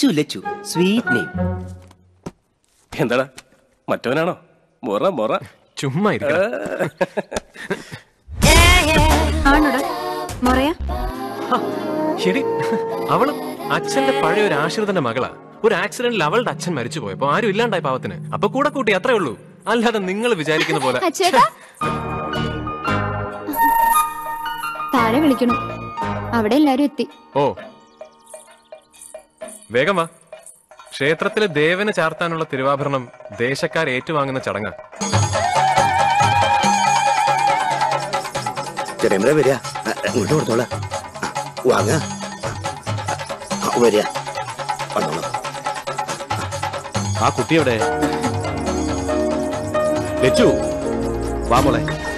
Lachu Lachu sweet name എന്താടാ മറ്റവനാണോ മൊറ മൊറ ചുമ്മാ ഇരിക്കണം ആണോടാ മൊറയാ ശരി അവള് അച്ഛന്റെ പഴയ ഒരു ആശ്രിതന്റെ മകളാ ഒരു ആക്സിഡന്റിൽ അവളുടെ അച്ഛൻ മരിച്ചു പോയപ്പോ ആരും ഇല്ലാണ്ടായി പാവത്തിന് അപ്പൊ കൂടെ കൂട്ടി അത്രേ ഉള്ളൂ അല്ലാതെ നിങ്ങൾ വിചാരിക്കുന്ന പോലെ അച്ഛേട്ടാ താഴെ വിളിക്കണം അവിടെ എല്ലാരും എത്തി ഓ വേഗം വാ ക്ഷേത്രത്തിലെ ദേവന് ചാർത്താനുള്ള തിരുവാഭരണം ദേശക്കാർ ഏറ്റുവാങ്ങുന്ന ചടങ്ങാ ചെറിയ വരിക ഇങ്ങോട്ട് കൊടുത്തോളാം വാങ്ങ വരിക വന്നോളാം ആ കുട്ടി എവിടെ ലച്ചു വാ മോളെ